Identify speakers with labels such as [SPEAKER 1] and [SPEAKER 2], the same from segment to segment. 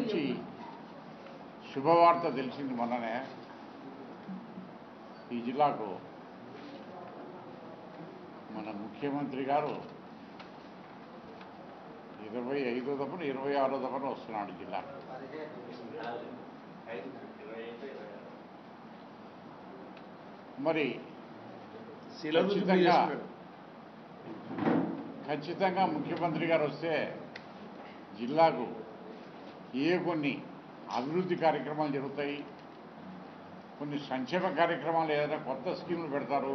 [SPEAKER 1] మంచి శుభవార్త తెలిసింది మొన్ననే ఈ జిల్లాకు మన ముఖ్యమంత్రి గారు ఇరవై ఐదో దఫన ఇరవై ఆరో దఫన వస్తున్నాడు జిల్లా మరి
[SPEAKER 2] శిలాభివృద్ధి
[SPEAKER 1] ఖచ్చితంగా
[SPEAKER 2] చేస్తున్నాడు.
[SPEAKER 1] ఖచ్చితంగా ముఖ్యమంత్రి గారు వస్తే జిల్లాకు ఏ కొన్ని అభివృద్ధి కార్యక్రమాలు జరుగుతాయి కొన్ని సంక్షేమ కార్యక్రమాలు ఏదైనా కొత్త స్కీములు పెడతారు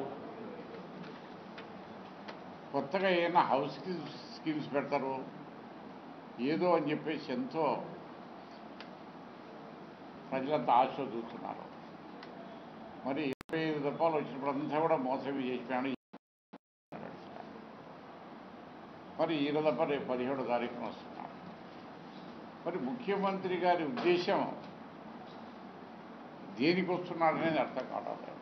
[SPEAKER 1] కొత్తగా ఏదైనా హౌస్ స్కీమ్స్ పెడతారు ఏదో అని చెప్పేసి ఎంతో ప్రజలంతా ఆశ చూస్తున్నారు మరి ఇరవై ఐదు రూపాయలు వచ్చినప్పుడు అంతా కూడా మోసం చేసిపోయాడు మరి ఈ రోజు తప్ప రేపు పదిహేడో తారీఖున వస్తున్నాడు మరి ముఖ్యమంత్రి గారి ఉద్దేశం దేనికి వస్తున్నాడు అనేది అర్థం కావడం లేదు.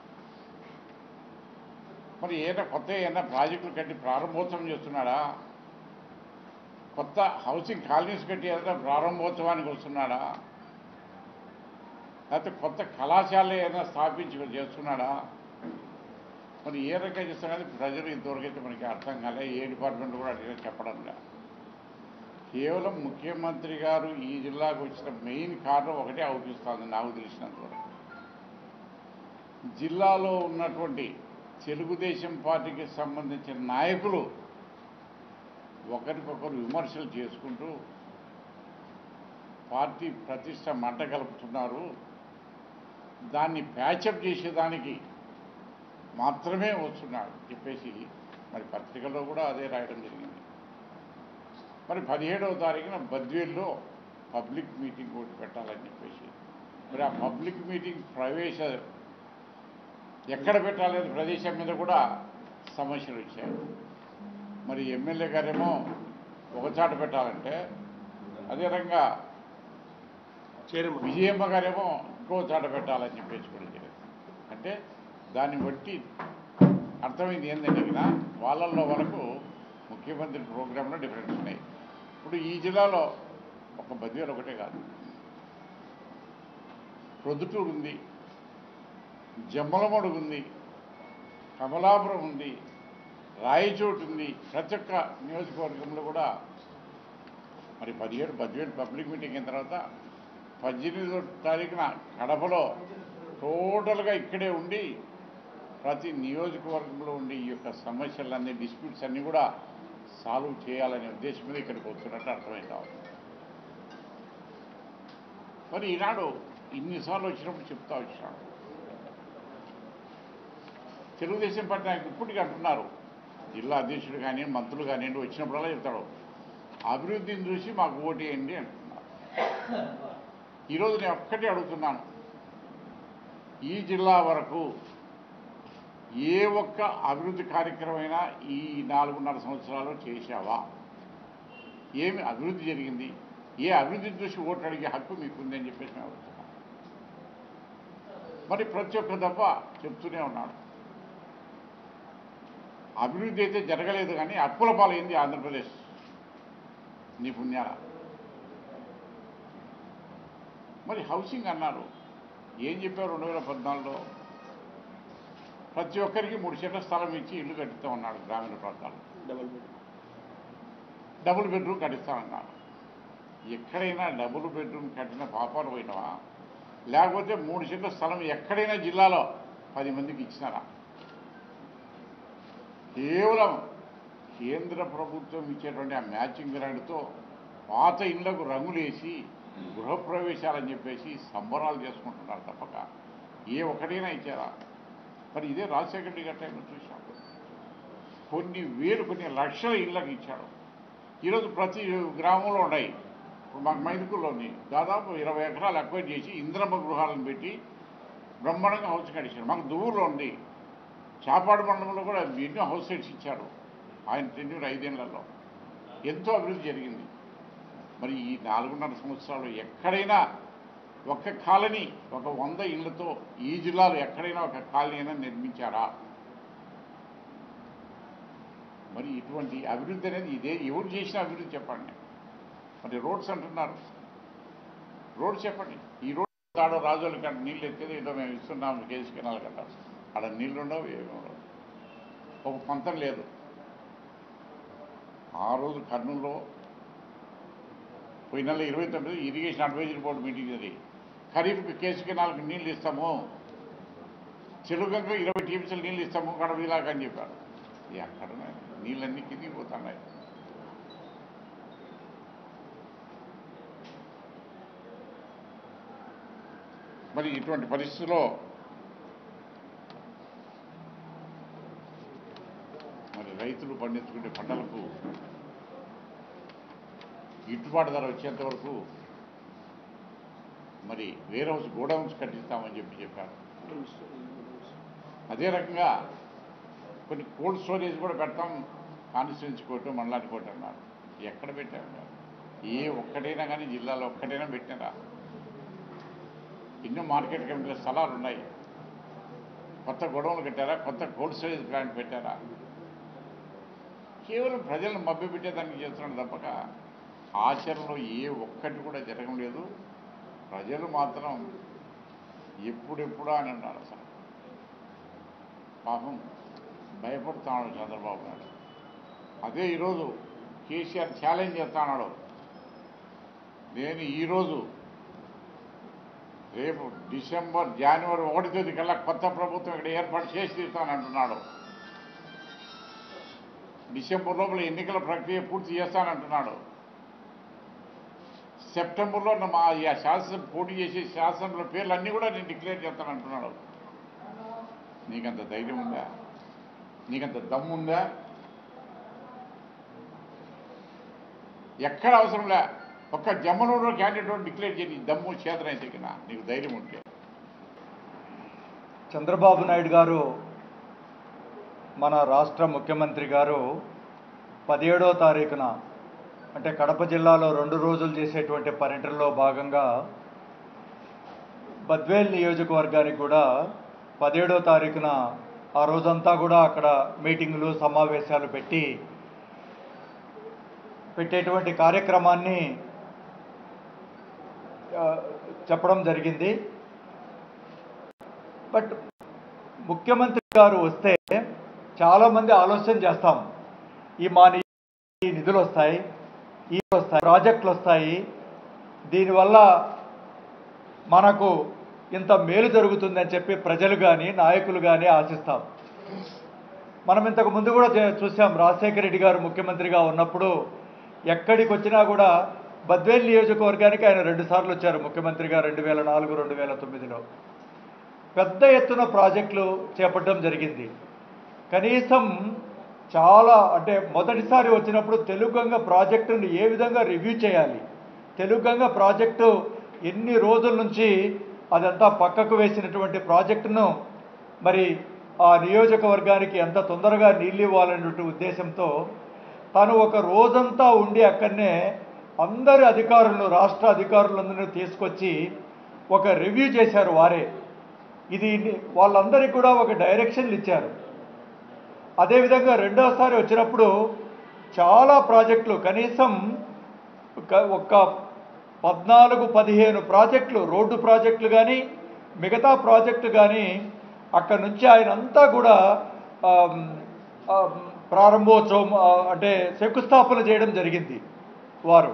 [SPEAKER 1] మరి ఏదైనా కొత్త ఏదైనా ప్రాజెక్టులు కట్టి ప్రారంభోత్సవం చేస్తున్నాడా కొత్త హౌసింగ్ కాలనీస్ కట్టి ఏదైనా ప్రారంభోత్సవానికి వస్తున్నాడా లేకపోతే కొత్త కళాశాల ఏదైనా స్థాపించి చేస్తున్నాడా మరి ఏ రకంగా చేస్తున్నది ప్రజలు ఇంతవరకు అయితే మనకి అర్థం కాలే ఏ డిపార్ట్మెంట్ కూడా అడిగినా చెప్పడం లే కేవలం ముఖ్యమంత్రి గారు ఈ జిల్లాకు వచ్చిన మెయిన్ కారణం ఒకటే అవుపిస్తుంది నాకు తెలిసినంత వరకు జిల్లాలో ఉన్నటువంటి తెలుగుదేశం పార్టీకి సంబంధించిన నాయకులు ఒకరికొకరు విమర్శలు చేసుకుంటూ పార్టీ ప్రతిష్ట మంట కలుపుతున్నారు దాన్ని ప్యాచప్ చేసేదానికి మాత్రమే వస్తున్నాడు చెప్పేసి మరి పత్రికల్లో కూడా అదే రాయడం జరిగింది మరి పదిహేడవ తారీఖున బద్వేల్లో పబ్లిక్ మీటింగ్ ఒకటి పెట్టాలని చెప్పేసి మరి ఆ పబ్లిక్ మీటింగ్ ప్రవేశ ఎక్కడ పెట్టాలనే ప్రదేశం మీద కూడా సమస్యలు వచ్చాయి మరి ఎమ్మెల్యే గారేమో ఒక చాట పెట్టాలంటే అదే రకంగా
[SPEAKER 2] చైర్మన్
[SPEAKER 1] విజయమ్మ గారేమో ఇంకో చాట పెట్టాలని చెప్పేసి కూడా జరిగింది అంటే దాన్ని బట్టి అర్థమైంది ఏంటంటే ఇక్కడ వాళ్ళల్లో వరకు ముఖ్యమంత్రి ప్రోగ్రాంలో డిఫరెన్స్ ఉన్నాయి ఇప్పుడు ఈ జిల్లాలో ఒక బద్వేలు ఒకటే కాదు ప్రొద్దుటూరు ఉంది జమ్మలమడుగు ఉంది కమలాపురం ఉంది రాయచోటు ఉంది ప్రతి ఒక్క నియోజకవర్గంలో కూడా మరి పదిహేడు బడ్జెట్ పబ్లిక్ మీటింగ్ అయిన తర్వాత పద్దెనిమిదో తారీఖున కడపలో టోటల్గా ఇక్కడే ఉండి ప్రతి నియోజకవర్గంలో ఉండి ఈ యొక్క సమస్యలన్నీ డిస్ప్యూట్స్ అన్నీ కూడా సాల్వ్ చేయాలనే ఉద్దేశం మీద ఇక్కడికి వస్తున్నట్టు అర్థమైంది కావాలి మరి ఈనాడు ఇన్నిసార్లు వచ్చినప్పుడు చెప్తా వచ్చినాడు తెలుగుదేశం పార్టీ నాయకులు ఇప్పటికీ అంటున్నారు జిల్లా అధ్యక్షుడు కానివ్వండి మంత్రులు కానివ్వండి వచ్చినప్పుడల్లా చెప్తాడు అభివృద్ధిని చూసి మాకు ఓటేయండి అంటున్నారు ఈరోజు నేను ఒక్కటే అడుగుతున్నాను ఈ జిల్లా వరకు ఏ ఒక్క అభివృద్ధి కార్యక్రమైనా ఈ నాలుగున్నర సంవత్సరాలు చేశావా ఏమి అభివృద్ధి జరిగింది ఏ అభివృద్ధిని చూసి ఓటు అడిగే హక్కు మీకుందని చెప్పేసి మేము అడుగుతున్నాం మరి ప్రతి ఒక్క దఫ చెప్తూనే ఉన్నాడు అభివృద్ధి అయితే జరగలేదు కానీ అప్పుల పాలైంది ఆంధ్రప్రదేశ్ నీ పుణ్యాల మరి హౌసింగ్ అన్నారు ఏం చెప్పారు రెండు వేల పద్నాలుగులో ప్రతి ఒక్కరికి మూడు సెంట్ల స్థలం ఇచ్చి ఇల్లు కట్టిస్తా ఉన్నాడు గ్రామీణ ప్రాంతాల్లో
[SPEAKER 2] డబల్ బెడ్
[SPEAKER 1] డబుల్ బెడ్రూమ్ కట్టిస్తామన్నాడు ఎక్కడైనా డబుల్ బెడ్రూమ్ కట్టిన పాపాలు పోయినావా లేకపోతే మూడు సెంట్ల స్థలం ఎక్కడైనా జిల్లాలో పది మందికి ఇచ్చినారా కేవలం కేంద్ర ప్రభుత్వం ఇచ్చేటువంటి ఆ మ్యాచింగ్ గ్రాండ్తో పాత ఇళ్లకు రంగులేసి గృహప్రవేశాలని చెప్పేసి సంబరాలు చేసుకుంటున్నారు తప్పక ఏ ఒక్కడైనా ఇచ్చారా మరి ఇదే రాజశేఖర రెడ్డి గారి టైంలో చూశాం కొన్ని వేలు కొన్ని లక్షల ఇళ్ళకి ఇచ్చాడు ఈరోజు ప్రతి గ్రామంలో ఉన్నాయి ఇప్పుడు మాకు మైదుకుల్లో ఉంది దాదాపు ఇరవై ఎకరాలు అక్వైర్ చేసి ఇంద్రమ్మ గృహాలను పెట్టి బ్రహ్మాండంగా హౌస్ కట్టించాడు మాకు దువ్వూరులో ఉంది చాపాడు మండలంలో కూడా ఎన్నో హౌస్ సైట్స్ ఇచ్చారు ఆయన టెన్యూర్ ఐదేళ్లలో ఎంతో అభివృద్ధి జరిగింది మరి ఈ నాలుగున్నర సంవత్సరాలు ఎక్కడైనా ఒక కాలనీ ఒక వంద ఇళ్లతో ఈ జిల్లాలో ఎక్కడైనా ఒక కాలనీ అయినా నిర్మించారా మరి ఇటువంటి అభివృద్ధి అనేది ఇదే ఎవరు చేసిన అభివృద్ధి చెప్పండి మరి రోడ్స్ అంటున్నారు రోడ్ చెప్పండి ఈ రోడ్ తాడో రాజోళ్ళ కంటే నీళ్ళు ఎత్తేది ఏదో మేము ఇస్తున్నాం కేసు కెనాల్ కంట అక్కడ నీళ్ళు ఉండవు ఏమి ఉండవు ఒక పంతం లేదు ఆ రోజు కర్నూలులో పోయిన నెల ఇరవై తొమ్మిది ఇరిగేషన్ అడ్వైజరీ బోర్డు మీటింగ్ అది ఖరీఫ్కి కేసు కెనాల్కి నీళ్ళు ఇస్తాము చెలుగంగా ఇరవై టీమ్స్లు నీళ్ళు ఇస్తాము కడప జిల్లాకు అని చెప్పారు ఎక్కడ నీళ్ళన్నీ కిందికి పోతున్నాయి మరి ఇటువంటి పరిస్థితుల్లో మరి రైతులు పండించుకునే పంటలకు గిట్టుబాటు ధర వచ్చేంత వరకు మరి వేర్ హౌస్ గోడౌన్స్ కట్టిస్తామని చెప్పి చెప్పారు అదే రకంగా కొన్ని కోల్డ్ స్టోరేజ్ కూడా పెడతాం కాన్స్టిట్యున్సీ కోర్టు మండలానికి కోర్టు అన్నారు ఎక్కడ పెట్టారు ఏ ఒక్కటైనా కానీ జిల్లాలో ఒక్కటైనా పెట్టినారా ఎన్నో మార్కెట్ కమిటీల స్థలాలు ఉన్నాయి కొత్త గొడవలు కట్టారా కొత్త కోల్డ్ స్టోరేజ్ ప్లాంట్ పెట్టారా కేవలం ప్రజలను మభ్యపెట్టేదానికి చేస్తున్నాడు తప్పక ఆచరణలో ఏ ఒక్కటి కూడా జరగడం లేదు ప్రజలు మాత్రం ఎప్పుడెప్పుడా అని అన్నారు అసలు పాపం భయపడుతున్నాడు చంద్రబాబు నాయుడు అదే ఈరోజు కేసీఆర్ ఛాలెంజ్ చేస్తున్నాడు నేను ఈరోజు రేపు డిసెంబర్ జనవరి ఒకటి తేదీ కల్లా కొత్త ప్రభుత్వం ఇక్కడ ఏర్పాటు చేసి తీస్తానంటున్నాడు డిసెంబర్ లోపల ఎన్నికల ప్రక్రియ పూర్తి చేస్తానంటున్నాడు సెప్టెంబర్లో నా మా ఈ శాసన పోటీ చేసే శాసనంలో పేర్లు అన్నీ కూడా నేను డిక్లేర్ చేస్తానంటున్నాడు నీకంత ధైర్యం ఉందా నీకంత దమ్ముందా ఎక్కడ అవసరం లే ఒక్క జమ్మనూరులో క్యాండిడేట్ డిక్లేర్ చేయి నీ దమ్ము చేతనైతే కింద నీకు ధైర్యం ఉంటే
[SPEAKER 3] చంద్రబాబు నాయుడు గారు మన రాష్ట్ర ముఖ్యమంత్రి గారు పదిహేడో తారీఖున అంటే కడప జిల్లాలో రెండు రోజులు చేసేటువంటి పర్యటనలో భాగంగా బద్వేల్ నియోజకవర్గానికి కూడా పదిహేడో తారీఖున ఆ రోజంతా కూడా అక్కడ మీటింగులు సమావేశాలు పెట్టి పెట్టేటువంటి కార్యక్రమాన్ని ఆ, చెప్పడం జరిగింది బట్ ముఖ్యమంత్రి గారు వస్తే చాలామంది ఆలోచన చేస్తాం ఈ మా ని- ఈ నిధులు వస్తాయి ఈ వస్తాయి ప్రాజెక్టులు వస్తాయి దీనివల్ల మనకు ఇంత మేలు జరుగుతుందని చెప్పి ప్రజలు కానీ నాయకులు కానీ ఆశిస్తాం మనం ఇంతకు ముందు కూడా చే- చూసాం రాజశేఖర రెడ్డి గారు ముఖ్యమంత్రిగా ఉన్నప్పుడు ఎక్కడికి వచ్చినా కూడా బద్వేల్ నియోజకవర్గానికి ఆయన రెండుసార్లు వచ్చారు ముఖ్యమంత్రిగా రెండు వేల నాలుగు రెండు వేల తొమ్మిదిలో పెద్ద ఎత్తున ప్రాజెక్టులు చేపట్టడం జరిగింది కనీసం చాలా అంటే మొదటిసారి వచ్చినప్పుడు తెలుగంగ ప్రాజెక్టును ఏ విధంగా రివ్యూ చేయాలి తెలుగంగ ప్రాజెక్టు ఎన్ని రోజుల నుంచి అదంతా పక్కకు వేసినటువంటి ప్రాజెక్టును మరి ఆ నియోజకవర్గానికి ఎంత తొందరగా నీళ్ళు ఇవ్వాలనేటువంటి ఉద్దేశంతో తను ఒక రోజంతా ఉండి అక్కడనే అందరి అధికారులను రాష్ట్ర అధికారులందరినీ తీసుకొచ్చి ఒక రివ్యూ చేశారు వారే ఇది వాళ్ళందరికీ కూడా ఒక డైరెక్షన్లు ఇచ్చారు అదేవిధంగా రెండోసారి వచ్చినప్పుడు చాలా ప్రాజెక్టులు కనీసం ఒక- ఒక పద్నాలుగు పదిహేను ప్రాజెక్టులు రోడ్డు ప్రాజెక్టులు కానీ మిగతా ప్రాజెక్టులు కానీ అక్కడ నుంచి ఆయన అంతా కూడా ఆమ్, ఆమ్, ప్రారంభోత్సవం ఆ, అంటే శంకుస్థాపన చేయడం జరిగింది వారు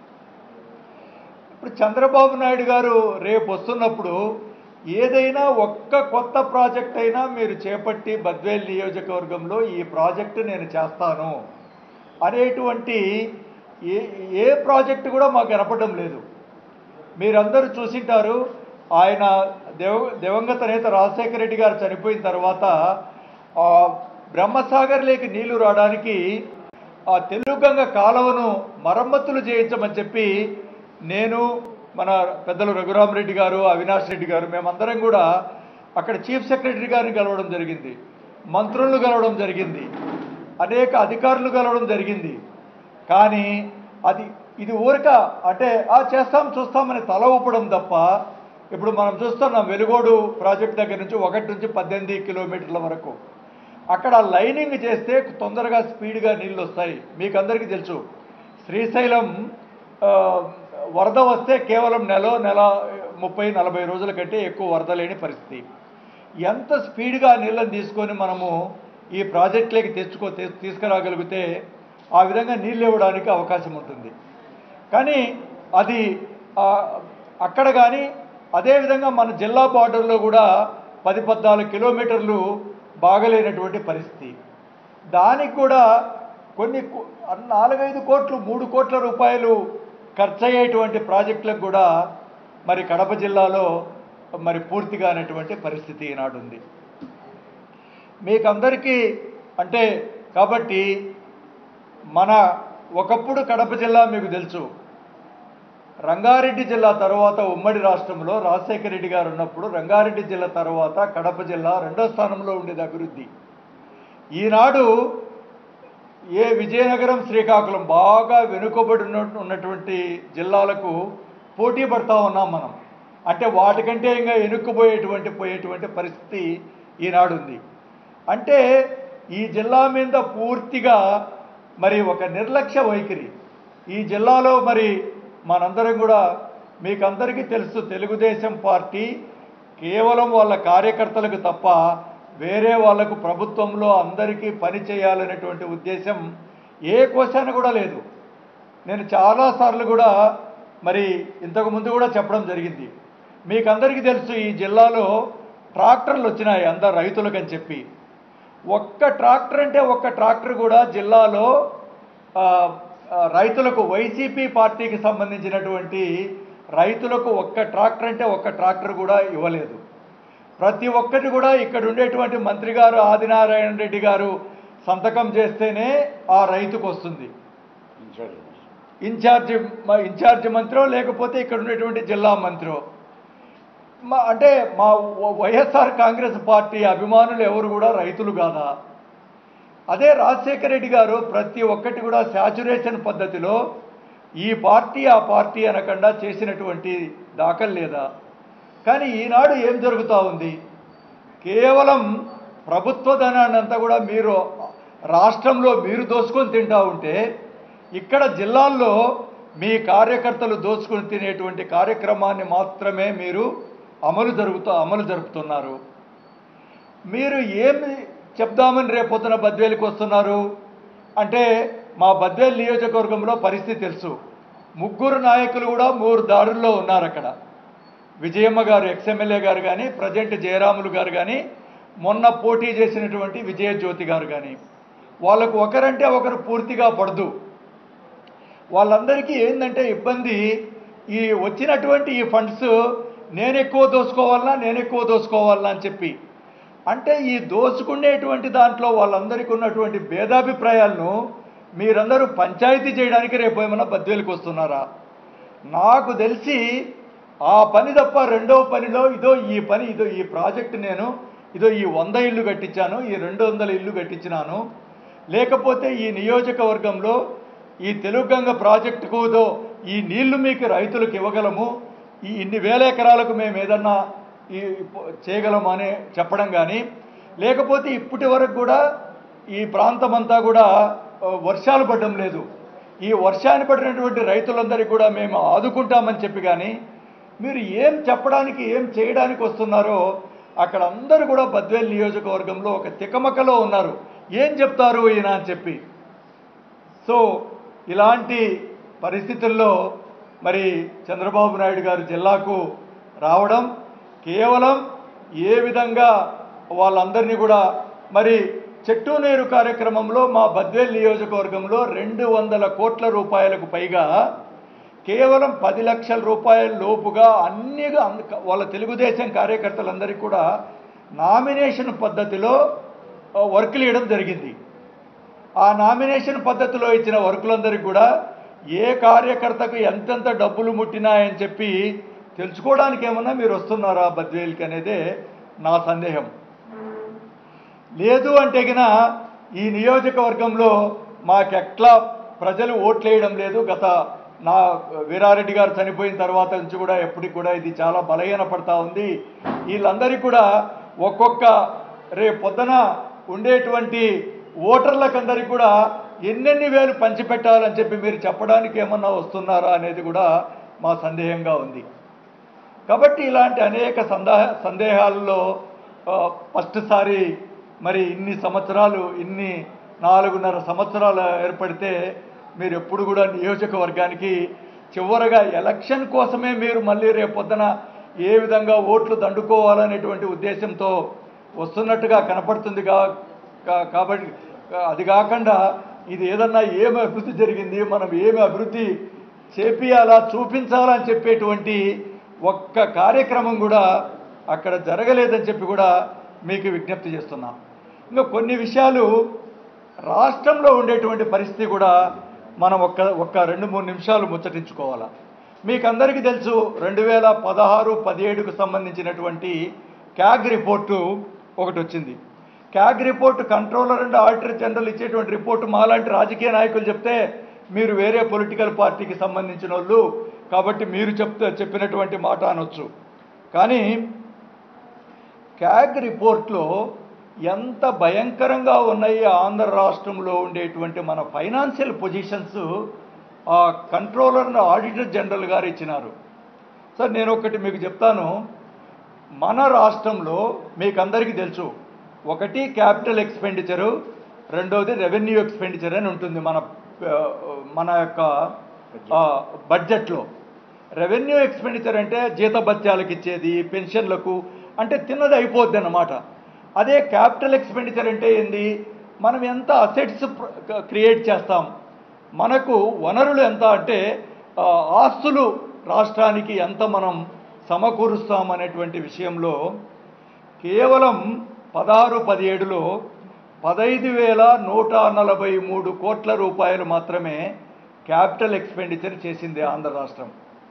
[SPEAKER 3] ఇప్పుడు చంద్రబాబు నాయుడు గారు రేపు వస్తున్నప్పుడు ఏదైనా ఒక్క కొత్త ప్రాజెక్ట్ అయినా మీరు చేపట్టి బద్వేల్ నియోజకవర్గంలో ఈ ప్రాజెక్టు నేను చేస్తాను అనేటువంటి ఏ ఏ ప్రాజెక్టు కూడా మాకు కనపడడం లేదు మీరందరూ చూసింటారు ఆయన దేవ దివంగత నేత రాజశేఖర రెడ్డి గారు చనిపోయిన తర్వాత ఆ బ్రహ్మసాగర్ లేకి నీళ్లు రావడానికి ఆ తెలుగంగ కాలువను మరమ్మతులు చేయించమని చెప్పి నేను మన పెద్దలు రఘురామరెడ్డి గారు అవినాష్ రెడ్డి గారు మేమందరం కూడా అక్కడ చీఫ్ సెక్రటరీ గారిని కలవడం జరిగింది మంత్రులను కలవడం జరిగింది అనేక అధికారులు కలవడం జరిగింది కానీ అది ఇది ఊరిక అంటే ఆ చేస్తాం చూస్తామని తల ఊపడం తప్ప ఇప్పుడు మనం చూస్తున్నాం వెలుగోడు ప్రాజెక్ట్ దగ్గర నుంచి ఒకటి నుంచి పద్దెనిమిది కిలోమీటర్ల వరకు అక్కడ లైనింగ్ చేస్తే తొందరగా స్పీడ్గా నీళ్ళు వస్తాయి మీకు అందరికీ తెలుసు శ్రీశైలం ఆ, వరద వస్తే కేవలం నెల నెల ముప్పై నలభై రోజుల కంటే ఎక్కువ వరద లేని పరిస్థితి ఎంత స్పీడ్గా ఆ నీళ్ళని తీసుకొని మనము ఈ ప్రాజెక్టులకి తెచ్చుకో తీ- తీసుకురాగలిగితే ఆ విధంగా నీళ్ళు ఇవ్వడానికి అవకాశం ఉంటుంది కానీ అది ఆ, అక్కడ కానీ అదేవిధంగా మన జిల్లా బార్డర్లో కూడా పది పద్నాలుగు కిలోమీటర్లు బాగలేనటువంటి పరిస్థితి దానికి కూడా కొన్ని కో- నాలుగైదు కోట్లు మూడు కోట్ల రూపాయలు ఖర్చు అయ్యేటువంటి ప్రాజెక్టులకు కూడా మరి కడప జిల్లాలో మరి పూర్తిగా అనేటువంటి పరిస్థితి ఈనాడు ఉంది మీకు అందరికీ అంటే కాబట్టి మన ఒకప్పుడు కడప జిల్లా మీకు తెలుసు రంగారెడ్డి జిల్లా తర్వాత ఉమ్మడి రాష్ట్రంలో రాజశేఖర రెడ్డి గారు ఉన్నప్పుడు రంగారెడ్డి జిల్లా తర్వాత కడప జిల్లా రెండో స్థానంలో ఉండేది అభివృద్ధి ఈనాడు ఏ విజయనగరం శ్రీకాకుళం బాగా వెనుకబడి ఉన్న- ఉన్నటువంటి జిల్లాలకు పోటీ పడతా ఉన్నాం మనం అంటే వాటికంటే ఇంకా ఎనుక్కుపోయేటువంటి పోయేటువంటి పరిస్థితి ఈనాడు ఉంది అంటే ఈ జిల్లా మీద పూర్తిగా మరి ఒక నిర్లక్ష్య వైఖరి ఈ జిల్లాలో మరి మనందరం కూడా మీకు అందరికీ తెలుసు తెలుగుదేశం పార్టీ కేవలం వాళ్ళ కార్యకర్తలకు తప్ప వేరే వాళ్ళకు ప్రభుత్వంలో అందరికీ పని చేయాలనేటువంటి ఉద్దేశం ఏ క్వశ్చన్ కూడా లేదు నేను చాలాసార్లు కూడా మరి ఇంతకు ముందు కూడా చెప్పడం జరిగింది మీకు అందరికీ తెలుసు ఈ జిల్లాలో ట్రాక్టర్లు వచ్చినాయి అందరు రైతులకని చెప్పి ఒక్క ట్రాక్టర్ అంటే ఒక్క ట్రాక్టర్ కూడా జిల్లాలో ఆ, ఆ, రైతులకు వైసీపీ పార్టీకి సంబంధించినటువంటి రైతులకు ఒక్క ట్రాక్టర్ అంటే ఒక్క ట్రాక్టర్ కూడా ఇవ్వలేదు ప్రతి ఒక్కటి కూడా ఇక్కడ ఉండేటువంటి మంత్రి గారు ఆదినారాయణ రెడ్డి గారు సంతకం చేస్తేనే ఆ రైతుకు వస్తుంది
[SPEAKER 1] ఇన్ఛార్జ్
[SPEAKER 3] ఇన్ఛార్జ్ మ- ఇన్ఛార్జ్ మంత్రో లేకపోతే ఇక్కడ ఉండేటువంటి జిల్లా మంత్రో మా అంటే మా వ- వైఎస్ఆర్ కాంగ్రెస్ పార్టీ అభిమానులు ఎవరు కూడా రైతులు కాదా అదే రాజశేఖర రెడ్డి గారు ప్రతి ఒక్కటి కూడా శాచురేషన్ పద్ధతిలో ఈ పార్టీ ఆ పార్టీ అనకుండా చేసినటువంటి దాఖలు లేదా కానీ ఈనాడు ఏం జరుగుతూ ఉంది కేవలం ప్రభుత్వ ధనాన్ని అంతా కూడా మీరు రాష్ట్రంలో మీరు దోచుకొని తింటా ఉంటే ఇక్కడ జిల్లాల్లో మీ కార్యకర్తలు దోచుకొని తినేటువంటి కార్యక్రమాన్ని మాత్రమే మీరు అమలు జరుగుతూ అమలు జరుపుతున్నారు మీరు ఏమి చెప్దామని రేపొద్దున బద్వేలుకి వస్తున్నారు అంటే మా బద్వేలు నియోజకవర్గంలో పరిస్థితి తెలుసు ముగ్గురు నాయకులు కూడా మూడు దారుల్లో ఉన్నారు అక్కడ విజయమ్మ గారు ఎక్స్ఎమ్మెల్యే గారు కానీ ప్రజెంట్ జయరాములు గారు కానీ మొన్న పోటీ చేసినటువంటి విజయజ్యోతి గారు కానీ వాళ్ళకు ఒకరంటే ఒకరు పూర్తిగా పడదు వాళ్ళందరికీ ఏంటంటే ఇబ్బంది ఈ వచ్చినటువంటి ఈ ఫండ్స్ నేను ఎక్కువ దోసుకోవాలన్నా నేను ఎక్కువ దోసుకోవాలన్నా అని చెప్పి అంటే ఈ దోచుకునేటువంటి దాంట్లో వాళ్ళందరికీ ఉన్నటువంటి భేదాభిప్రాయాలను మీరందరూ పంచాయతీ చేయడానికి రేపు ఏమైనా బద్వేలకు వస్తున్నారా నాకు తెలిసి ఆ పని తప్ప రెండవ పనిలో ఇదో ఈ పని ఇదో ఈ ప్రాజెక్ట్ నేను ఇదో ఈ వంద ఇల్లు కట్టించాను ఈ రెండు వందల ఇల్లు కట్టించినాను లేకపోతే ఈ నియోజకవర్గంలో ఈ తెలుగంగ ప్రాజెక్టుకు దో ఈ నీళ్లు మీకు రైతులకు ఇవ్వగలము ఈ ఇన్ని వేల ఎకరాలకు మేము ఏదన్నా ఈ చేయగలము అని చెప్పడం కానీ లేకపోతే ఇప్పటి వరకు కూడా ఈ ప్రాంతం అంతా కూడా ఆ, వర్షాలు పడడం లేదు ఈ వర్షాన్ని పడినటువంటి రైతులందరికీ కూడా మేము ఆదుకుంటామని చెప్పి కానీ మీరు ఏం చెప్పడానికి ఏం చేయడానికి వస్తున్నారో అక్కడ అందరూ కూడా బద్వేల్ నియోజకవర్గంలో ఒక తికమకలో ఉన్నారు ఏం చెప్తారు ఈయన అని చెప్పి సో ఇలాంటి పరిస్థితుల్లో మరి చంద్రబాబు నాయుడు గారు జిల్లాకు రావడం కేవలం ఏ విధంగా వాళ్ళందరినీ కూడా మరి చెట్టు నీరు కార్యక్రమంలో మా బద్వేల్ నియోజకవర్గంలో రెండు వందల కోట్ల రూపాయలకు పైగా కేవలం పది లక్షల రూపాయల లోపుగా అన్ని అన్ని- వాళ్ళ తెలుగుదేశం కార్యకర్తలందరికీ కూడా నామినేషన్ పద్ధతిలో ఆ, వర్కులు ఇవ్వడం జరిగింది ఆ నామినేషన్ పద్ధతిలో ఇచ్చిన వర్కులందరికీ కూడా ఏ కార్యకర్తకు ఎంతెంత డబ్బులు ముట్టినాయని చెప్పి తెలుసుకోవడానికి ఏమన్నా మీరు వస్తున్నారా బద్వేల్కి అనేదే నా సందేహం లేదు అంటే గిన ఈ నియోజకవర్గంలో మాకెట్లా ప్రజలు ఓట్లేయడం లేదు గత నా వీరారెడ్డి గారు చనిపోయిన తర్వాత నుంచి కూడా ఎప్పటికి కూడా ఇది చాలా బలహీన పడతా ఉంది వీళ్ళందరికీ కూడా ఒక్కొక్క రేపు పొద్దున ఉండేటువంటి ఓటర్లకందరికీ కూడా ఎన్నెన్ని వేలు పంచిపెట్టాలని చెప్పి మీరు చెప్పడానికి ఏమన్నా వస్తున్నారా అనేది కూడా మా సందేహంగా ఉంది కాబట్టి ఇలాంటి అనేక సందేహ సందేహాల్లో ఆ, ఫస్ట్ సారి మరి ఇన్ని సంవత్సరాలు ఇన్ని నాలుగున్నర సంవత్సరాలు ఏర్పడితే మీరు ఎప్పుడు కూడా నియోజకవర్గానికి చివరగా ఎలక్షన్ కోసమే మీరు మళ్ళీ రేపొద్దున ఏ విధంగా ఓట్లు దండుకోవాలనేటువంటి ఉద్దేశంతో వస్తున్నట్టుగా కనపడుతుంది కా కా- కాబట్టి అది కాకుండా ఇది ఏదన్నా ఏమి అభివృద్ధి జరిగింది మనం ఏమి అభివృద్ధి చేపియాలా చూపించాలా అని చెప్పేటువంటి ఒక్క కార్యక్రమం కూడా అక్కడ జరగలేదని చెప్పి కూడా మీకు విజ్ఞప్తి చేస్తున్నాం ఇంకా కొన్ని విషయాలు రాష్ట్రంలో ఉండేటువంటి పరిస్థితి కూడా మనం ఒక్క ఒక్క రెండు మూడు నిమిషాలు ముచ్చటించుకోవాలా మీకు అందరికీ తెలుసు రెండు వేల పదహారు పదిహేడుకు సంబంధించినటువంటి క్యాగ్ రిపోర్టు ఒకటి వచ్చింది CAG report controller and auditor general ఇచ్చేటువంటి రిపోర్టు మాలాంటి రాజకీయ నాయకులు చెప్తే మీరు వేరే పొలిటికల్ పార్టీకి సంబంధించిన వాళ్ళు కాబట్టి మీరు చెప్తే చెప్పినటువంటి మాట అనొచ్చు కానీ క్యాగ్ రిపోర్ట్లో ఎంత భయంకరంగా ఉన్నాయి ఆంధ్ర రాష్ట్రంలో ఉండేటువంటి మన ఫైనాన్షియల్ పొజిషన్స్ ఆ కంట్రోలర్ ఆడిటర్ జనరల్ గారు ఇచ్చినారు సార్ నేను ఒకటి మీకు చెప్తాను మన రాష్ట్రంలో మీకు అందరికీ తెలుసు ఒకటి క్యాపిటల్ ఎక్స్పెండిచరు రెండవది రెవెన్యూ ఎక్స్పెండిచర్ అని ఉంటుంది మన ఆ, మన యొక్క ఆ, బడ్జెట్లో రెవెన్యూ ఎక్స్పెండిచర్ అంటే జీతభత్యాలకు ఇచ్చేది పెన్షన్లకు అంటే తిన్నది అయిపోద్ది అన్నమాట అదే క్యాపిటల్ ఎక్స్పెండిచర్ అంటే ఏంది మనం ఎంత అసెట్స్ క్రియేట్ చేస్తాం మనకు వనరులు ఎంత అంటే ఆ, ఆస్తులు రాష్ట్రానికి ఎంత మనం సమకూరుస్తాం అనేటువంటి విషయంలో కేవలం పదహారు పదిహేడులో పదైదు వేల నూట నలభై మూడు కోట్ల రూపాయలు మాత్రమే క్యాపిటల్ ఎక్స్పెండిచర్ చేసింది ఆంధ్ర రాష్ట్రం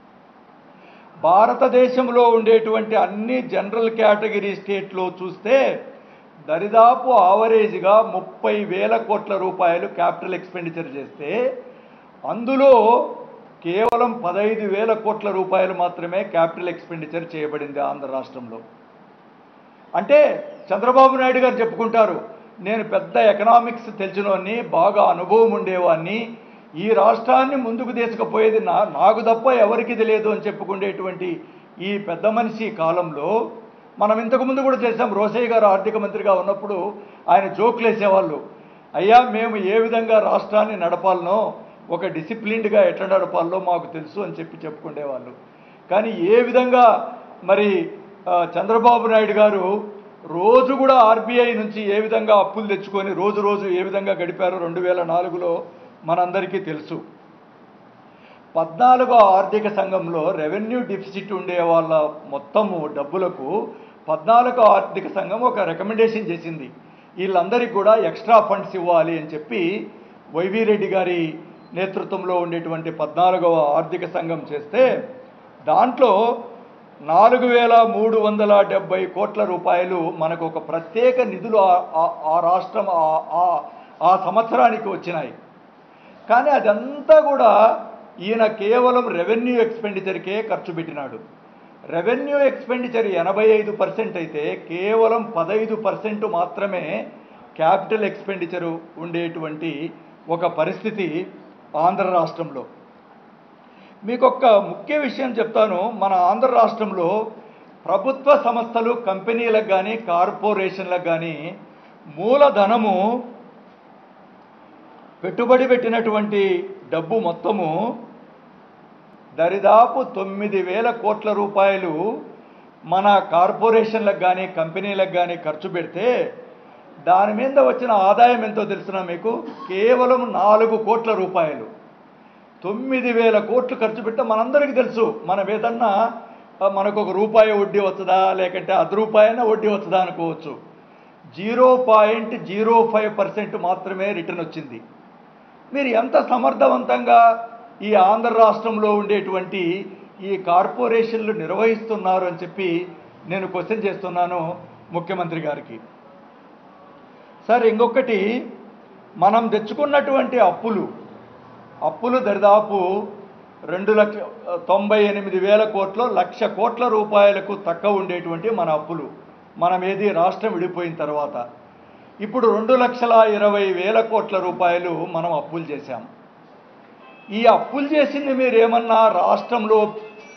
[SPEAKER 3] భారతదేశంలో ఉండేటువంటి అన్ని జనరల్ కేటగిరీ స్టేట్లో చూస్తే దరిదాపు ఆవరేజ్గా ముప్పై వేల కోట్ల రూపాయలు క్యాపిటల్ ఎక్స్పెండిచర్ చేస్తే అందులో కేవలం పదహైదు వేల కోట్ల రూపాయలు మాత్రమే క్యాపిటల్ ఎక్స్పెండిచర్ చేయబడింది ఆంధ్ర రాష్ట్రంలో అంటే చంద్రబాబు నాయుడు గారు చెప్పుకుంటారు నేను పెద్ద ఎకనామిక్స్ తెలిసినోన్ని బాగా అనుభవం ఉండేవాన్ని ఈ రాష్ట్రాన్ని ముందుకు తీసుకుపోయేది నా నాకు తప్ప ఎవరికి తెలియదు అని చెప్పుకునేటువంటి ఈ పెద్ద మనిషి కాలంలో మనం ఇంతకుముందు కూడా చేసాం రోసయ్య గారు ఆర్థిక మంత్రిగా ఉన్నప్పుడు ఆయన జోకులు వేసేవాళ్ళు అయ్యా మేము ఏ విధంగా రాష్ట్రాన్ని నడపాలనో ఒక డిసిప్లిన్డ్గా ఎట్లా నడపాలో మాకు తెలుసు అని చెప్పి చెప్పుకునేవాళ్ళు కానీ ఏ విధంగా మరి ఆ, చంద్రబాబు నాయుడు గారు రోజు కూడా ఆర్బీఐ నుంచి ఏ విధంగా అప్పులు తెచ్చుకొని రోజు రోజు ఏ విధంగా గడిపారో రెండు వేల నాలుగులో మనందరికీ తెలుసు పద్నాలుగో ఆర్థిక సంఘంలో రెవెన్యూ డిఫిసిట్ ఉండే వాళ్ళ మొత్తము డబ్బులకు పద్నాలుగో ఆర్థిక సంఘం ఒక రికమెండేషన్ చేసింది వీళ్ళందరికీ కూడా ఎక్స్ట్రా ఫండ్స్ ఇవ్వాలి అని చెప్పి వైవి రెడ్డి గారి నేతృత్వంలో ఉండేటువంటి పద్నాలుగవ ఆర్థిక సంఘం చేస్తే దాంట్లో నాలుగు వేల మూడు వందల డెబ్బై కోట్ల రూపాయలు మనకు ఒక ప్రత్యేక నిధులు ఆ- ఆ- ఆ రాష్ట్రం ఆ- ఆ- ఆ సంవత్సరానికి వచ్చినాయి కానీ అదంతా కూడా ఈయన కేవలం రెవెన్యూ ఎక్స్పెండిచర్కే ఖర్చు పెట్టినాడు రెవెన్యూ ఎక్స్పెండిచర్ ఎనభై ఐదు పర్సెంట్ అయితే కేవలం పదహైదు పర్సెంట్ మాత్రమే క్యాపిటల్ ఎక్స్పెండిచరు ఉండేటువంటి ఒక పరిస్థితి ఆంధ్ర రాష్ట్రంలో మీకు ఒక ముఖ్య విషయం చెప్తాను మన ఆంధ్ర రాష్ట్రంలో ప్రభుత్వ సంస్థలు కంపెనీలకు కానీ కార్పొరేషన్లకు కానీ మూలధనము పెట్టుబడి పెట్టినటువంటి డబ్బు మొత్తము దరిదాపు తొమ్మిది వేల కోట్ల రూపాయలు మన కార్పొరేషన్లకు కానీ కంపెనీలకు కానీ ఖర్చు పెడితే దాని మీద వచ్చిన ఆదాయం ఎంతో తెలుసునా మీకు కేవలం నాలుగు కోట్ల రూపాయలు తొమ్మిది వేల కోట్లు ఖర్చు పెడితే మనందరికీ తెలుసు మనం ఏదన్నా ఆ, మనకు ఒక రూపాయి వడ్డీ వస్తుందా లేకంటే అర్ధ రూపాయన వడ్డీ వస్తుందా అనుకోవచ్చు zero point zero five percent మాత్రమే రిటర్న్ వచ్చింది మీరు ఎంత సమర్థవంతంగా ఈ ఆంధ్ర రాష్ట్రంలో ఉండేటువంటి ఈ కార్పొరేషన్లు నిర్వహిస్తున్నారు అని చెప్పి నేను క్వశ్చన్ చేస్తున్నాను ముఖ్యమంత్రి గారికి సార్ ఇంకొకటి మనం తెచ్చుకున్నటువంటి అప్పులు అప్పులు దరిదాపు రెండు లక్ష తొంభై ఎనిమిది వేల కోట్లు లక్ష కోట్ల రూపాయలకు తక్కువ ఉండేటువంటి మన అప్పులు మనం ఏది రాష్ట్రం విడిపోయిన తర్వాత ఇప్పుడు రెండు లక్షల ఇరవై వేల కోట్ల రూపాయలు మనం అప్పులు చేశాం ఈ అప్పులు చేసింది మీరు ఏమన్నా రాష్ట్రంలో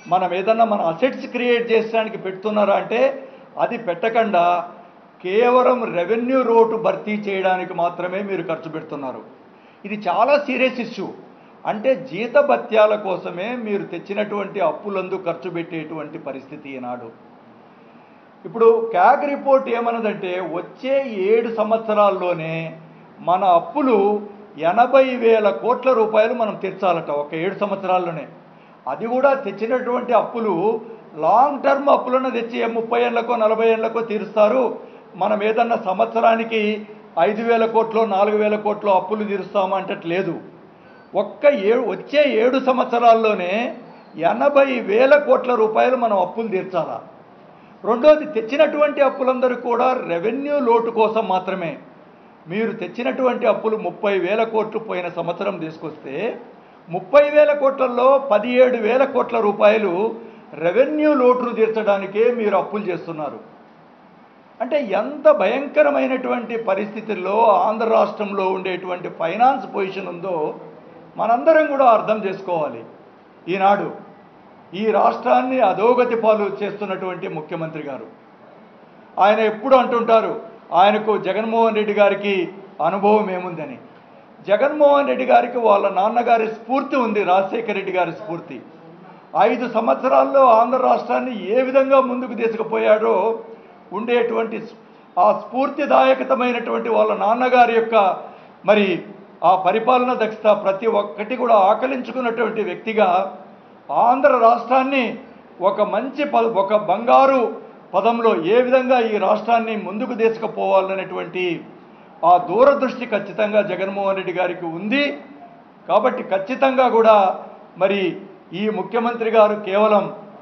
[SPEAKER 3] మనం ఏదన్నా మన అసెట్స్ క్రియేట్ చేసడానికి పెడుతున్నారా అంటే అది పెట్టకుండా కేవలం రెవెన్యూ రోటు భర్తీ చేయడానికి మాత్రమే మీరు ఖర్చు పెడుతున్నారు ఇది చాలా సీరియస్ ఇష్యూ అంటే జీతభత్యాల కోసమే మీరు తెచ్చినటువంటి అప్పులందు ఖర్చు పెట్టేటువంటి పరిస్థితి ఈనాడు ఇప్పుడు క్యాగ్ రిపోర్ట్ ఏమన్నదంటే వచ్చే ఏడు సంవత్సరాల్లోనే మన అప్పులు ఎనభై వేల కోట్ల రూపాయలు మనం తీర్చాలట ఒక ఏడు సంవత్సరాల్లోనే అది కూడా తెచ్చినటువంటి అప్పులు లాంగ్ టర్మ్ అప్పులను తెచ్చి ముప్పై ఏళ్ళకో నలభై ఏళ్ళకో తీరుస్తారు మనం ఏదన్నా సంవత్సరానికి ఐదు వేల కోట్లు నాలుగు వేల కోట్లు అప్పులు తీరుస్తామంటే లేదు ఒక్క ఏడు వచ్చే ఏడు సంవత్సరాల్లోనే ఎనభై వేల కోట్ల రూపాయలు మనం అప్పులు తీర్చాలా రెండోది తెచ్చినటువంటి అప్పులందరూ కూడా రెవెన్యూ లోటు కోసం మాత్రమే మీరు తెచ్చినటువంటి అప్పులు ముప్పై వేల కోట్లు పోయిన సంవత్సరం తీసుకొస్తే ముప్పై వేల కోట్లలో పదిహేడు వేల కోట్ల రూపాయలు రెవెన్యూ లోటును తీర్చడానికే మీరు అప్పులు చేస్తున్నారు అంటే ఎంత భయంకరమైనటువంటి పరిస్థితుల్లో ఆంధ్ర రాష్ట్రంలో ఉండేటువంటి ఫైనాన్స్ పొజిషన్ ఉందో మనందరం కూడా అర్థం చేసుకోవాలి ఈనాడు ఈ రాష్ట్రాన్ని అధోగతి పాలు చేస్తున్నటువంటి ముఖ్యమంత్రి గారు ఆయన ఎప్పుడు అంటుంటారు ఆయనకు జగన్మోహన్ రెడ్డి గారికి అనుభవం ఏముందని జగన్మోహన్ రెడ్డి గారికి వాళ్ళ నాన్నగారి స్ఫూర్తి ఉంది రాజశేఖర రెడ్డి గారి స్ఫూర్తి ఐదు సంవత్సరాల్లో ఆంధ్ర రాష్ట్రాన్ని ఏ విధంగా ముందుకు తీసుకుపోయాడో ఉండేటువంటి ఆ స్ఫూర్తిదాయకతమైనటువంటి వాళ్ళ నాన్నగారి యొక్క మరి ఆ పరిపాలన దక్షత ప్రతి ఒక్కటి కూడా ఆకలించుకున్నటువంటి వ్యక్తిగా ఆంధ్ర రాష్ట్రాన్ని ఒక మంచి ప ఒక బంగారు పదంలో ఏ విధంగా ఈ రాష్ట్రాన్ని ముందుకు తీసుకుపోవాలనేటువంటి ఆ దూరదృష్టి ఖచ్చితంగా జగన్మోహన్ రెడ్డి గారికి ఉంది కాబట్టి ఖచ్చితంగా కూడా మరి ఈ ముఖ్యమంత్రి గారు కేవలం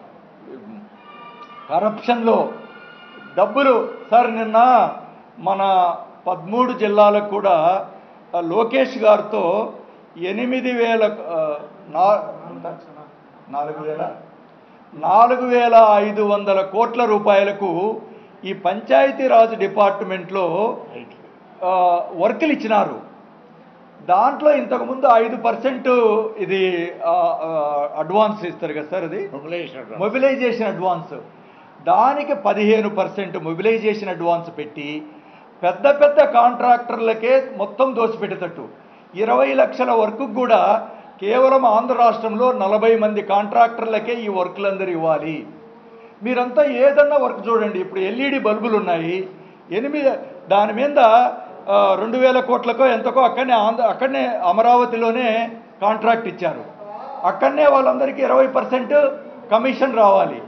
[SPEAKER 3] కరప్షన్లో డబ్బులు సార్ నిన్న మన పదమూడు జిల్లాలకు కూడా ఆ, లోకేష్ గారితో ఎనిమిది వేల ఆ, నా- ఎంత? నాలుగు వేల నాలుగు వేల ఐదు వందల కోట్ల రూపాయలకు ఈ పంచాయతీరాజ్ డిపార్ట్మెంట్లో ఆ, వర్కులు ఇచ్చినారు దాంట్లో ఇంతకుముందు ఐదు పర్సెంట్ ఇది ఆ, ఆ, అడ్వాన్స్ ఇస్తారు కదా సార్ అది
[SPEAKER 1] మొబిలైజేషన్
[SPEAKER 3] మొబిలైజేషన్ అడ్వాన్స్ దానికి పదిహేను పర్సెంట్ మొబిలైజేషన్ అడ్వాన్స్ పెట్టి పెద్ద పెద్ద కాంట్రాక్టర్లకే మొత్తం దోసిపెట్టేటట్టు ఇరవై లక్షల వర్క్ కూడా కేవలం ఆంధ్ర రాష్ట్రంలో నలభై మంది కాంట్రాక్టర్లకే ఈ వర్క్లందరూ ఇవ్వాలి మీరంతా ఏదన్నా వర్క్ చూడండి ఇప్పుడు ఎల్ఈడి బల్బులు ఉన్నాయి ఎనిమిది దాని మీద ఆ, రెండు వేల కోట్లకో ఎంతకో అక్కడనే ఆంధ్ర అక్కడనే అమరావతిలోనే కాంట్రాక్ట్ ఇచ్చారు అక్కడనే వాళ్ళందరికీ ఇరవై పర్సెంట్ కమిషన్ రావాలి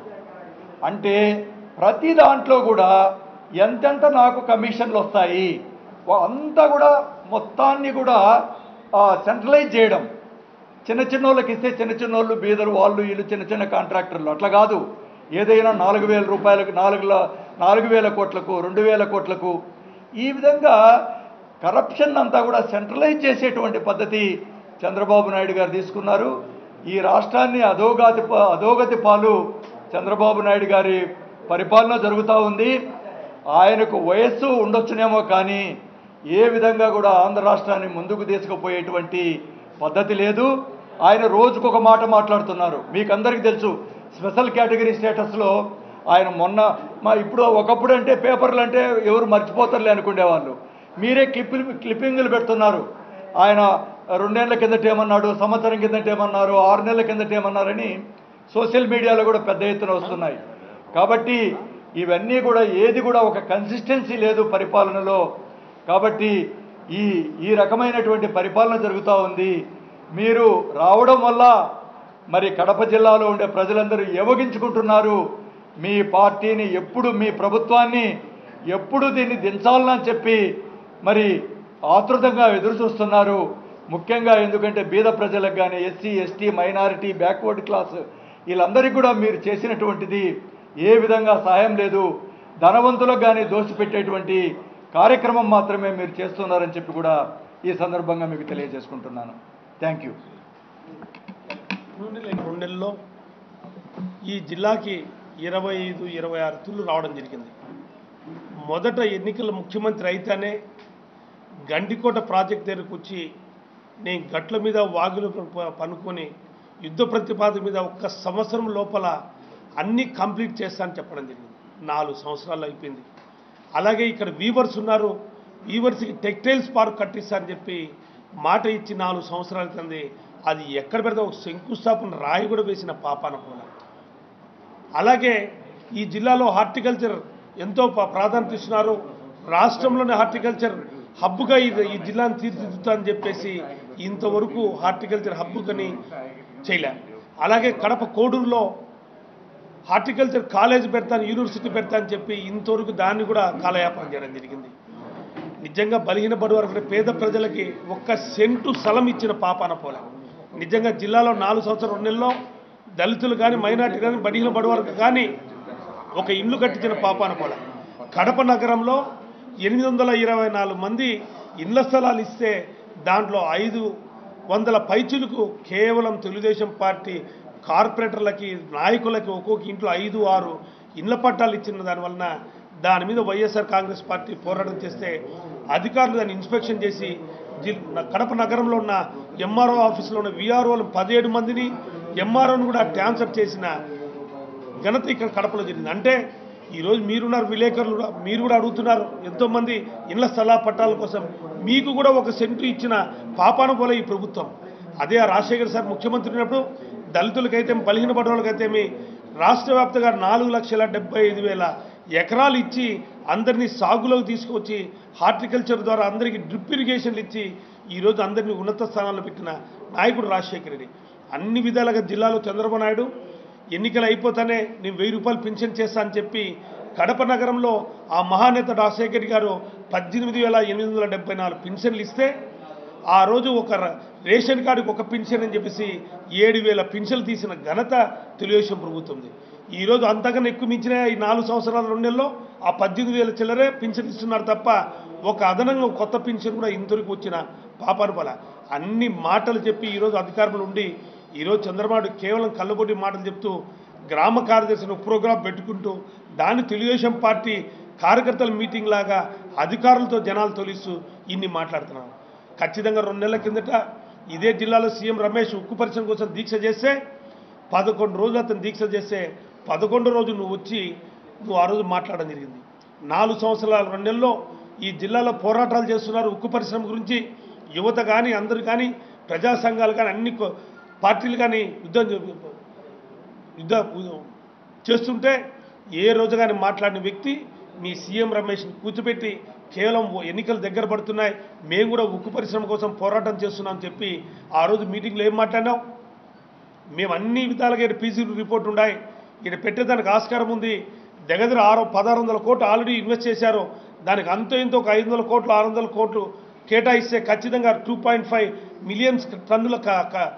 [SPEAKER 3] అంటే ప్రతి దాంట్లో కూడా ఎంతెంత నాకు కమిషన్లు వస్తాయి వా- అంతా కూడా మొత్తాన్ని కూడా సెంట్రలైజ్ చేయడం చిన్న చిన్న వాళ్ళకి ఇస్తే చిన్న చిన్న వాళ్ళు బీదరు వాళ్ళు వీళ్ళు చిన్న చిన్న కాంట్రాక్టర్లు అట్లా కాదు ఏదైనా నాలుగు వేల రూపాయలకు నాలుగు ల- నాలుగు వేల కోట్లకు రెండు వేల కోట్లకు ఈ విధంగా కరప్షన్ అంతా కూడా సెంట్రలైజ్ చేసేటువంటి పద్ధతి చంద్రబాబు నాయుడు గారు తీసుకున్నారు ఈ రాష్ట్రాన్ని అధోగతి పా- అధోగతి పాలు చంద్రబాబు నాయుడు గారి పరిపాలన జరుగుతూ ఉంది ఆయనకు వయస్సు ఉండొచ్చునేమో కానీ ఏ విధంగా కూడా ఆంధ్ర రాష్ట్రాన్ని ముందుకు తీసుకుపోయేటువంటి పద్ధతి లేదు ఆయన రోజుకొక మాట మాట్లాడుతున్నారు మీకు అందరికీ తెలుసు స్పెషల్ కేటగిరీ స్టేటస్లో ఆయన మొన్న మా ఇప్పుడు ఒకప్పుడు అంటే పేపర్లు అంటే ఎవరు మర్చిపోతారులే అనుకునేవాళ్ళు మీరే క్లిప్ క్లిప్పింగ్లు పెడుతున్నారు ఆయన రెండేళ్ల కిందట ఏమన్నాడు సంవత్సరం కిందట ఏమన్నారు ఆరు నెలల కిందట ఏమన్నారని సోషల్ మీడియాలో కూడా పెద్ద ఎత్తున వస్తున్నాయి కాబట్టి ఇవన్నీ కూడా ఏది కూడా ఒక కన్సిస్టెన్సీ లేదు పరిపాలనలో కాబట్టి ఈ ఈ రకమైనటువంటి పరిపాలన జరుగుతూ ఉంది మీరు రావడం వల్ల మరి కడప జిల్లాలో ఉండే ప్రజలందరూ ఏవగించుకుంటున్నారు మీ పార్టీని ఎప్పుడు మీ ప్రభుత్వాన్ని ఎప్పుడు దీన్ని దించాలని చెప్పి మరి ఆతృతంగా ఎదురు చూస్తున్నారు ముఖ్యంగా ఎందుకంటే బీద ప్రజలకు కానీ SC ST minority backward class వీళ్ళందరికీ కూడా మీరు చేసినటువంటిది ఏ విధంగా సహాయం లేదు ధనవంతులకు కానీ దోషిపెట్టేటువంటి కార్యక్రమం మాత్రమే మీరు చేస్తున్నారని చెప్పి కూడా ఈ సందర్భంగా మీకు తెలియజేసుకుంటున్నాను థ్యాంక్ యూ
[SPEAKER 2] నుండి లేక రెండు నెలల్లో ఈ జిల్లాకి ఇరవై ఐదు ఇరవై ఆరు తుళ్ళు రావడం జరిగింది మొదట ఎన్నికల ముఖ్యమంత్రి అయితేనే గండికోట ప్రాజెక్ట్ దగ్గరకు వచ్చి నేను గట్ల మీద వాగులు ప- పనుకొని యుద్ధ ప్రతిపాదన మీద ఒక్క సంవత్సరం లోపల అన్నీ కంప్లీట్ చేస్తానని చెప్పడం జరిగింది నాలుగు సంవత్సరాలు అయిపోయింది అలాగే ఇక్కడ వీవర్స్ ఉన్నారు వీవర్స్కి టెక్స్టైల్స్ పార్క్ కట్టిస్తారని చెప్పి మాట ఇచ్చి నాలుగు సంవత్సరాల కింద అది ఎక్కడ పెడితే ఒక శంకుస్థాపన రాయి కూడా వేసిన పాపాన కూడా అలాగే ఈ జిల్లాలో హార్టికల్చర్ ఎంతో ప- ప్రాధాన్యత ఇస్తున్నారు రాష్ట్రంలోని హార్టికల్చర్ హబ్గా ఇది ఈ జిల్లాను తీర్చిదిద్దుతానని చెప్పేసి ఇంతవరకు హార్టికల్చర్ హబ్బుకని చేయలే అలాగే కడప కోడూరులో హార్టికల్చర్ కాలేజ్ పెడతాను యూనివర్సిటీ పెడతా అని చెప్పి ఇంతవరకు దాన్ని కూడా కాలయాపన చేయడం జరిగింది నిజంగా బలహీన బడువారు పేద ప్రజలకి ఒక్క సెంటు స్థలం ఇచ్చిన పాపాన పోలే నిజంగా జిల్లాలో నాలుగు సంవత్సరాలు రెండు నెలల్లో దళితులు కానీ మైనార్టీ కానీ బలహీన బడువారికి కానీ ఒక ఇల్లు కట్టించిన పాపాన పోలే కడప నగరంలో ఎనిమిది వందల ఇరవై నాలుగు మంది ఇళ్ల స్థలాలు ఇస్తే దాంట్లో ఐదు వందల పైచులకు కేవలం తెలుగుదేశం పార్టీ కార్పొరేటర్లకి నాయకులకి ఒక్కొక్క ఇంట్లో ఐదు ఆరు ఇళ్ల పట్టాలు ఇచ్చిన దానివలన దాని మీద వైఎస్ఆర్ కాంగ్రెస్ పార్టీ పోరాటం చేస్తే అధికారులు దాన్ని ఇన్స్పెక్షన్ చేసి జిల్ కడప నగరంలో ఉన్న ఎంఆర్ఓ ఆఫీసులో ఉన్న విఆర్ఓలు పదిహేడు మందిని ఎంఆర్ఓను కూడా ట్రాన్స్ఫర్ చేసిన ఘనత ఇక్కడ కడపలో జరిగింది అంటే ఈరోజు మీరున్నారు విలేకరులు కూడా మీరు కూడా అడుగుతున్నారు ఎంతోమంది ఇళ్ల స్థల పట్టాల కోసం మీకు కూడా ఒక సెంటు ఇచ్చిన పాపాన పోలే ఈ ప్రభుత్వం అదే ఆ రాజశేఖర్ సార్ ముఖ్యమంత్రి ఉన్నప్పుడు దళితులకైతే బలహీన పడవాళ్ళకైతేమి రాష్ట్ర వ్యాప్తంగా నాలుగు లక్షల డెబ్బై ఐదు వేల ఎకరాలు ఇచ్చి అందరినీ సాగులోకి తీసుకొచ్చి హార్టికల్చర్ ద్వారా అందరికీ డ్రిప్ ఇరిగేషన్లు ఇచ్చి ఈరోజు అందరినీ ఉన్నత స్థానాల్లో పెట్టిన నాయకుడు రాజశేఖర రెడ్డి అన్ని విధాలుగా జిల్లాలో చంద్రబాబు నాయుడు ఎన్నికలు అయిపోతానే నేను వెయ్యి రూపాయలు పెన్షన్ చేస్తా అని చెప్పి కడప నగరంలో ఆ మహానేత రాజశేఖర్ గారు పద్దెనిమిది వేల ఎనిమిది వందల డెబ్బై నాలుగు పెన్షన్లు ఇస్తే ఆ రోజు ఒక ర- రేషన్ కార్డుకి ఒక పెన్షన్ అని చెప్పేసి ఏడు వేల పెన్షన్లు తీసిన ఘనత తెలుగుదేశం ప్రభుత్వంది ఈరోజు అంతకన్నా ఎక్కువ మించిన ఈ నాలుగు సంవత్సరాల రెండు నెలల్లో ఆ పద్దెనిమిది వేల చిల్లరే పెన్షన్ ఇస్తున్నారు తప్ప ఒక అదనంగా కొత్త పెన్షన్ కూడా ఇంతవరకు వచ్చిన పాపాను పల అన్ని మాటలు చెప్పి ఈరోజు అధికారంలో ఉండి ఈరోజు చంద్రబాబు కేవలం కళ్ళబొడ్డి మాటలు చెప్తూ గ్రామ కార్యదర్శిని ఒక ప్రోగ్రాం పెట్టుకుంటూ దాన్ని తెలుగుదేశం పార్టీ కార్యకర్తల మీటింగ్ లాగా అధికారులతో జనాలు తొలిస్తూ ఇన్ని మాట్లాడుతున్నాను ఖచ్చితంగా రెండు నెలల కిందట ఇదే జిల్లాలో సీఎం రమేష్ ఉక్కు పరిశ్రమ కోసం దీక్ష చేస్తే పదకొండు రోజులు అతను దీక్ష చేస్తే పదకొండు రోజు నువ్వు వచ్చి నువ్వు ఆ రోజు మాట్లాడడం జరిగింది నాలుగు సంవత్సరాల రెండు నెలల్లో ఈ జిల్లాలో పోరాటాలు చేస్తున్నారు ఉక్కు పరిశ్రమ గురించి యువత కానీ అందరూ కానీ ప్రజా సంఘాలు కానీ అన్ని కో- పార్టీలు కానీ యుద్ధం చే- యుద్ధ చేస్తుంటే ఏ రోజు కానీ మాట్లాడిన వ్యక్తి మీ సీఎం రమేష్ని కూర్చోబెట్టి కేవలం ఓ ఎన్నికలు దగ్గర పడుతున్నాయి మేము కూడా ఉక్కు పరిశ్రమ కోసం పోరాటం చేస్తున్నాం అని చెప్పి ఆ రోజు మీటింగ్లో ఏం మాట్లాడినాం మేము అన్ని విధాలుగా ఇక్కడ పీసీ రిపోర్ట్ ఉన్నాయి ఇక్కడ పెట్టేదానికి ఆస్కారం ఉంది దగ్గర ఆరు పదహారు వందల కోట్లు ఆల్రెడీ ఇన్వెస్ట్ చేశారు దానికి అంతో ఇంతో ఒక ఐదు వందల కోట్లు ఆరు వందల కోట్లు కేటాయిస్తే ఖచ్చితంగా టూ పాయింట్ ఫైవ్ మిలియన్స్ టన్నుల క- క-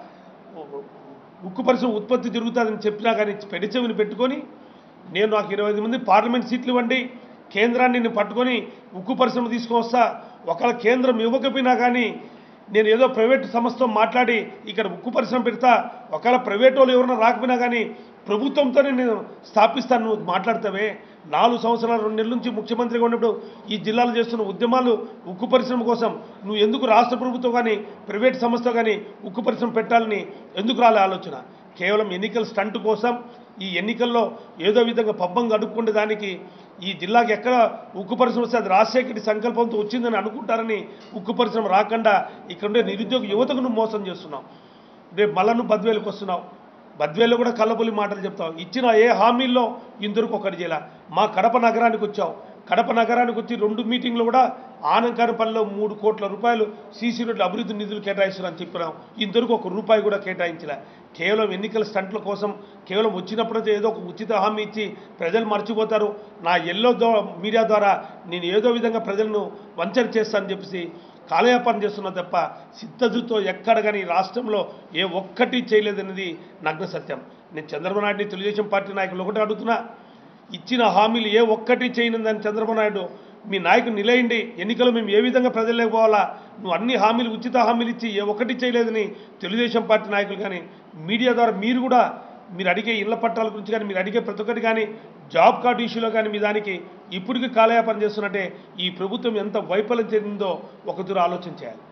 [SPEAKER 2] ఉక్కు పరిశ్రమ ఉత్పత్తి జరుగుతుందని చెప్పినా కానీ పెడిచెవిని పెట్టుకొని నేను నాకు ఇరవై ఐదు మంది పార్లమెంట్ సీట్లు ఇవ్వండి కేంద్రాన్ని నేను పట్టుకొని ఉక్కు పరిశ్రమ తీసుకొస్తా ఒకవేళ కేంద్రం ఇవ్వకపోయినా కానీ నేను ఏదో ప్రైవేట్ సంస్థతో మాట్లాడి ఇక్కడ ఉక్కు పరిశ్రమ పెడతా ఒకవేళ ప్రైవేట్ వాళ్ళు ఎవరైనా రాకపోయినా కానీ ప్రభుత్వంతోనే నేను స్థాపిస్తాను నువ్వు మాట్లాడతావే నాలుగు సంవత్సరాలు రెండు నెలల నుంచి ముఖ్యమంత్రిగా ఉన్నప్పుడు ఈ జిల్లాలో చేస్తున్న ఉద్యమాలు ఉక్కు పరిశ్రమ కోసం నువ్వు ఎందుకు రాష్ట్ర ప్రభుత్వం కానీ ప్రైవేట్ సంస్థ కానీ ఉక్కు పరిశ్రమ పెట్టాలని ఎందుకు రాలే ఆలోచన కేవలం ఎన్నికల స్టంట్ కోసం ఈ ఎన్నికల్లో ఏదో విధంగా పబ్బం గడుపుకునే దానికి ఈ జిల్లాకి ఎక్కడ ఉక్కు పరిశ్రమ వస్తే అది రాజశేఖరి సంకల్పంతో వచ్చిందని అనుకుంటారని ఉక్కు పరిశ్రమ రాకుండా ఇక్కడ ఉండే నిరుద్యోగ యువతకు నువ్వు మోసం చేస్తున్నావు రేపు మళ్ళా నువ్వు బద్వేలకు వస్తున్నావు బద్వేలు కూడా కళ్ళబొల్లి మాటలు చెప్తావు ఇచ్చిన ఏ హామీల్లో ఇంతవరకు ఒకటి చేయాల మా కడప నగరానికి వచ్చావు కడప నగరానికి వచ్చి రెండు మీటింగ్లు కూడా ఆనంకారపల్లిలో మూడు కోట్ల రూపాయలు సీసీ రోడ్ల అభివృద్ధి నిధులు కేటాయిస్తున్నారని చెప్పినాం ఇంతవరకు ఒక రూపాయి కూడా కేటాయించలే కేవలం ఎన్నికల స్టంట్ల కోసం కేవలం వచ్చినప్పుడైతే ఏదో ఒక ఉచిత హామీ ఇచ్చి ప్రజలు మర్చిపోతారు నా ఎల్లో దో మీడియా ద్వారా నేను ఏదో విధంగా ప్రజలను వంచన చేస్తానని చెప్పేసి కాలయాపన చేస్తున్నా తప్ప సిద్ధజుతో ఎక్కడ కానీ రాష్ట్రంలో ఏ ఒక్కటి చేయలేదనేది నగ్న సత్యం నేను చంద్రబాబు నాయుడిని తెలుగుదేశం పార్టీ నాయకులు ఒకటి అడుగుతున్నా ఇచ్చిన హామీలు ఏ ఒక్కటి చేయనిందని చంద్రబాబు నాయుడు మీ నాయకుడు నిలయండి ఎన్నికలు మేము ఏ విధంగా ప్రజలకు పోవాలా నువ్వు అన్ని హామీలు ఉచిత హామీలు ఇచ్చి ఏ ఒక్కటి చేయలేదని తెలుగుదేశం పార్టీ నాయకులు కానీ మీడియా ద్వారా మీరు కూడా మీరు అడిగే ఇళ్ల పట్టాల గురించి కానీ మీరు అడిగే ప్రతి ఒక్కటి కానీ జాబ్ కార్డు ఇష్యూలో కానీ మీ దానికి ఇప్పటికీ కాలయాపన చేస్తున్నట్టే ఈ ప్రభుత్వం ఎంత వైఫల్యం చెందిందో ఒక దూరం ఆలోచన చేయాలి